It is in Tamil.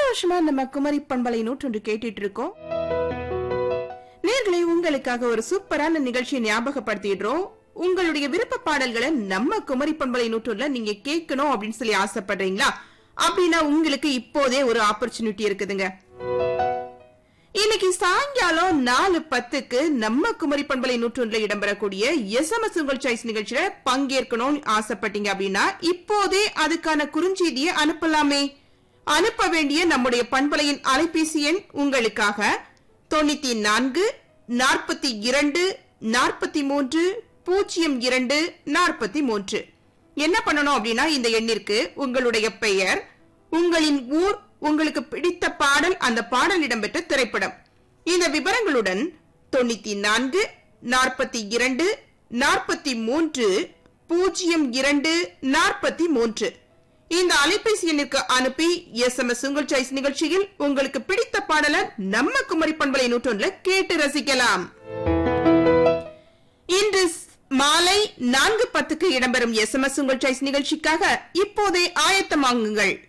சந்தோஷமா நம்ம குமரி பண்பலை நூற்றொன்று கேட்டுட்டு இருக்கோம் நேர்களை உங்களுக்காக ஒரு சூப்பரான நிகழ்ச்சியை ஞாபகப்படுத்திடுறோம் உங்களுடைய விருப்ப பாடல்களை நம்ம குமரி பண்பலை நூற்றுல நீங்க கேட்கணும் அப்படின்னு சொல்லி ஆசைப்படுறீங்களா அப்படின்னா உங்களுக்கு இப்போதே ஒரு ஆப்பர்ச்சுனிட்டி இருக்குதுங்க இன்னைக்கு சாயங்காலம் நாலு பத்துக்கு நம்ம குமரி பண்பலை நூற்றொன்றுல இடம்பெறக்கூடிய எஸ்எம்எஸ் உங்கள் சாய்ஸ் நிகழ்ச்சியில பங்கேற்கணும்னு ஆசைப்பட்டீங்க அப்படின்னா இப்போதே அதுக்கான குறுஞ்செய்தியை அனுப்பலாமே அனுப்ப வேண்டிய நம்முடைய பண்பலையின் அலைபேசி எண் உங்களுக்காக தொண்ணூத்தி நான்கு நாற்பத்தி இரண்டு நாற்பத்தி மூன்று பூஜ்ஜியம் இரண்டு நாற்பத்தி மூன்று என்ன பண்ணணும் அப்படின்னா இந்த எண்ணிற்கு உங்களுடைய பெயர் உங்களின் ஊர் உங்களுக்கு பிடித்த பாடல் அந்த பாடல் இடம்பெற்ற திரைப்படம் இந்த விவரங்களுடன் தொண்ணூத்தி நான்கு நாற்பத்தி இரண்டு நாற்பத்தி மூன்று பூஜ்ஜியம் இரண்டு நாற்பத்தி மூன்று இந்த அலைபேசி எண்ணிற்கு அனுப்பி எஸ் எம் எஸ் உங்கள் சாய்ஸ் நிகழ்ச்சியில் உங்களுக்கு பிடித்த பாடலை நம்ம குமரி பண்பலை நூற்றொன்றுல கேட்டு ரசிக்கலாம் இன்று ஸ்- மாலை நான்கு பத்துக்கு இடம்பெறும் எஸ் எம் எஸ் உங்கள் சாய்ஸ் நிகழ்ச்சிக்காக இப்போதே ஆயத்தமாகுங்கள்